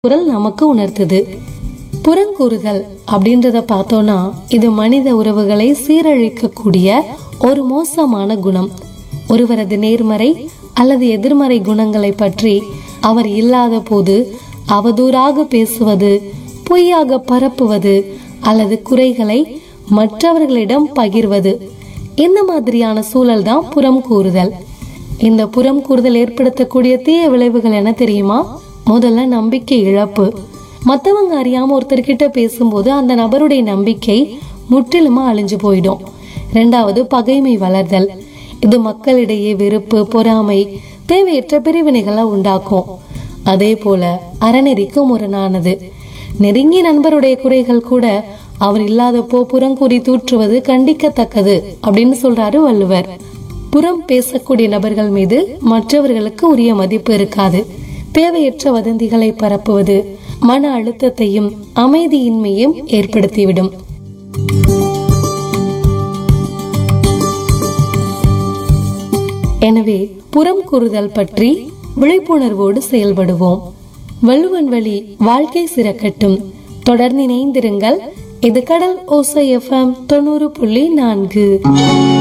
குரல் நமக்கு உணர்த்துது புறங்கூறுதல் அப்படின்றத பார்த்தோம்னா இது மனித உறவுகளை சீரழிக்கக்கூடிய ஒரு மோசமான குணம் ஒருவரது நேர்மறை அல்லது எதிர்மறை குணங்களை பற்றி அவர் இல்லாத போது அவதூறாக பேசுவது பொய்யாக பரப்புவது அல்லது குறைகளை மற்றவர்களிடம் பகிர்வது இந்த மாதிரியான சூழல் தான் புறம் கூறுதல் இந்த புறம் கூறுதல் ஏற்படுத்தக்கூடிய தீய விளைவுகள் என்ன தெரியுமா முதல்ல நம்பிக்கை இழப்பு மத்தவங்க அறியாம ஒருத்தர்கிட்ட பேசும்போது அந்த நபருடைய நம்பிக்கை முற்றிலுமா அழிஞ்சு போயிடும் ரெண்டாவது பகைமை வளர்தல் இது மக்களிடையே வெறுப்பு பொறாமை தேவையற்ற பிரிவினைகளை உண்டாக்கும் அதே போல அறநெறிக்கு முரணானது நெருங்கிய நண்பருடைய குறைகள் கூட அவர் இல்லாதப்போ புறங்கூறி தூற்றுவது கண்டிக்கத்தக்கது அப்படின்னு சொல்றாரு வள்ளுவர் புறம் பேசக்கூடிய நபர்கள் மீது மற்றவர்களுக்கு உரிய மதிப்பு இருக்காது தேவையற்ற வதந்திகளை பரப்புவது மன அழுத்தத்தையும் அமைதியின்மையும் ஏற்படுத்திவிடும் எனவே புறம் கூறுதல் பற்றி விழிப்புணர்வோடு செயல்படுவோம் வள்ளுவன் வழி வாழ்க்கை சிறக்கட்டும் தொடர்ந்து இணைந்திருங்கள் இது கடல் ஓசை எஃப்எம் தொண்ணூறு புள்ளி நான்கு